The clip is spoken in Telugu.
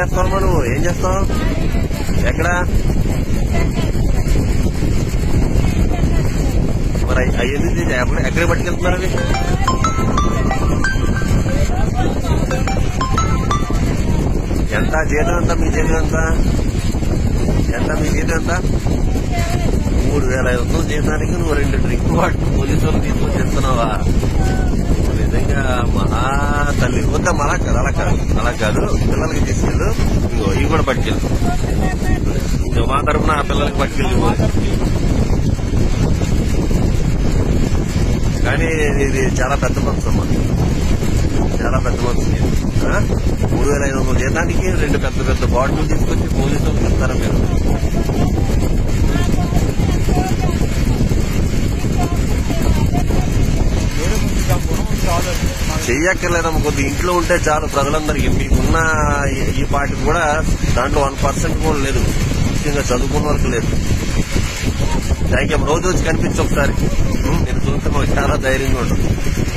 చేస్తావమ్మా నువ్వు ఏం చేస్తావు ఎక్కడ మరి అవి- అవి ఎందుకు తీసి- ఎక్కడ ఎక్కడ పట్టుకెళ్తున్నారు అవి ఎంత జీతం ఎంత మీ జీతం ఎంత ఎంత మీ జీతం ఎంత మూడు వేల ఐదు వందలు జీతానికి నువ్వు రెండు డ్రింక్ వాటర్ పోలీసు వాళ్ళు తీసుకొని చెప్తున్నావా నిజంగా మహా తల్లి వద్దా అలా కాదు అలా కాదు అలా కాదు పిల్లలకి తీసుకెళ్ళు ఇదిగో ఇవి కూడా పట్టుకెళ్ళు ఇదిగో మా తరపున ఆ పిల్లలకి పట్టుకెళ్ళి ఇవ్వు. కానీ ఇది చాలా పెద్ద మనసు అమ్మా చాలా పెద్ద మనసు ఇది. ఆ? మూడు వేల ఐదు వందల జీతానికి రెండు పెద్ద పెద్ద బాటిల్ తీసుకొచ్చి పోలీసు వాళ్ళకి ఇస్తారా మీరు వేరే కొంచెం గుణం చాలు మాకు చెయ్యక్కర్లేదమ్మ కొద్ది ఇంట్లో ఉంటే చాలు ప్రజలందరికీ మీకున్న ఈ- ఈ పార్టీ కూడా దాంట్లో వన్ పర్సెంట్ కూడా లేదు ముఖ్యంగా చదువుకున్న వరకు లేదు థ్యాంక్ యూ రోజు వచ్చి కనిపించి ఒకసారి ఉం, నేను చూస్తే మాకు చాలా ధైర్యంగా ఉంటుంది